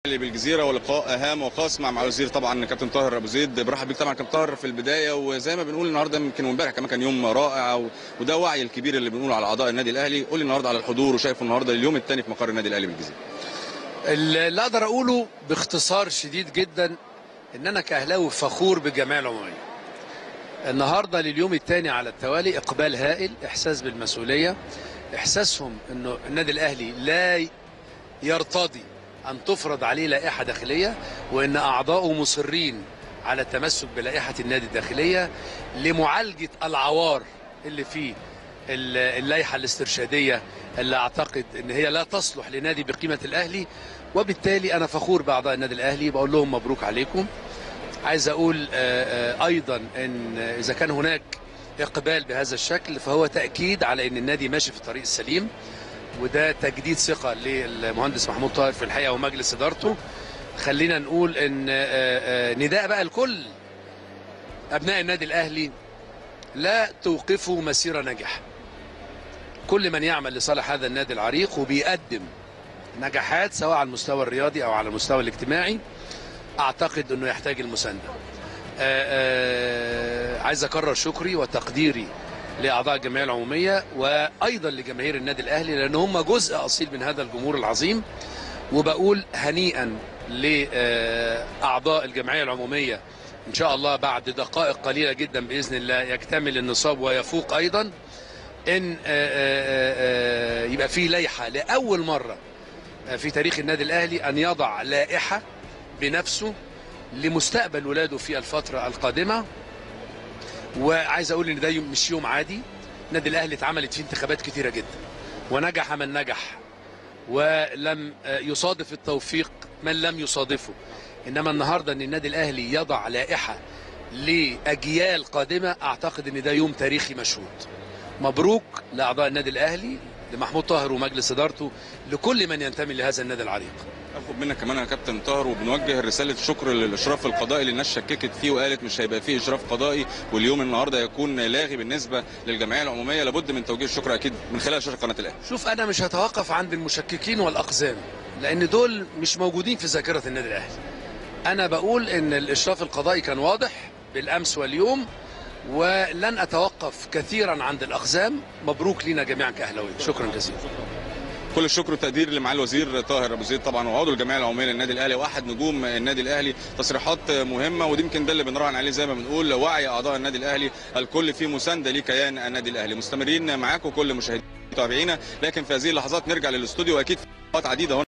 اللي بالجزيره ولقاء هام وخاص مع مع الوزير طبعا كابتن طاهر ابو زيد برحب بيك طبعا كابتن طاهر في البدايه وزي ما بنقول النهارده يمكن امبارح كمان كان يوم رائع و- وده وعي الكبير اللي بنقوله على اعضاء النادي الاهلي قول لي النهارده على الحضور وشايفه النهارده اليوم الثاني في مقر النادي الاهلي بالجزيره اللي اقدر اقوله باختصار شديد جدا ان انا كاهلاوي فخور بالجمعيه العموميه النهارده لليوم الثاني على التوالي اقبال هائل احساس بالمسؤوليه احساسهم انه النادي الاهلي لا يرتضي ان تفرض عليه لائحه داخليه وان اعضائه مصرين على التمسك بلائحه النادي الداخليه لمعالجه العوار اللي في ال- اللائحه الاسترشاديه اللي اعتقد ان هي لا تصلح لنادي بقيمه الاهلي وبالتالي انا فخور باعضاء النادي الاهلي بقول لهم مبروك عليكم عايز اقول آه، آه، ايضا ان اذا كان هناك اقبال بهذا الشكل فهو تاكيد على ان النادي ماشي في الطريق السليم وده تجديد ثقه للمهندس محمود طاهر في الحقيقه ومجلس ادارته خلينا نقول ان آه، آه، نداء بقى لكل ابناء النادي الاهلي لا توقفوا مسيره ناجحه كل من يعمل لصالح هذا النادي العريق وبيقدم نجاحات سواء على المستوى الرياضي او على المستوى الاجتماعي اعتقد انه يحتاج المسانده آه، آه، عايز اكرر شكري وتقديري لاعضاء الجمعيه العموميه وايضا لجماهير النادي الاهلي لان هم جزء اصيل من هذا الجمهور العظيم وبقول هنيئا لاعضاء الجمعيه العموميه ان شاء الله بعد دقائق قليله جدا باذن الله يكتمل النصاب ويفوق ايضا ان آه، آه، آه، يبقى في لائحه لاول مره في تاريخ النادي الاهلي ان يضع لائحه بنفسه لمستقبل ولاده في الفتره القادمه وعايز اقول ان ده يوم مش يوم عادي النادي الاهلي اتعملت فيه انتخابات كتيره جدا ونجح من نجح ولم آه، يصادف التوفيق من لم يصادفه انما النهارده ان النادي الاهلي يضع لائحه لاجيال قادمه اعتقد ان ده يوم تاريخي مشهود مبروك لاعضاء النادي الاهلي لمحمود طاهر ومجلس ادارته لكل من ينتمي لهذا النادي العريق اخد منك كمان يا كابتن طاهر وبنوجه رساله شكر للاشراف القضائي اللي الناس شككت فيه وقالت مش هيبقى فيه اشراف قضائي واليوم النهارده يكون لاغي بالنسبه للجمعيه العموميه لابد من توجيه الشكر اكيد من خلال شاشه قناه الاهلي شوف انا مش هتوقف عند المشككين والاقزام لان دول مش موجودين في ذاكره النادي الاهلي انا بقول ان الاشراف القضائي كان واضح بالامس واليوم ولن اتوقف كثيرا عند الاقزام مبروك لنا جميعا كاهلاويه شكرا جزيلا كل الشكر والتقدير لمعالي الوزير طاهر ابو زيد طبعا وعضو الجمعيه العموميه للنادي الاهلي واحد نجوم النادي الاهلي تصريحات مهمه ودي يمكن ده اللي بنراهن عليه زي ما بنقول وعي اعضاء النادي الاهلي الكل في مسانده لكيان النادي الاهلي مستمرين معاكم كل مشاهدينا ومتابعينا لكن في هذه اللحظات نرجع للاستوديو واكيد في لقاءات عديده هنا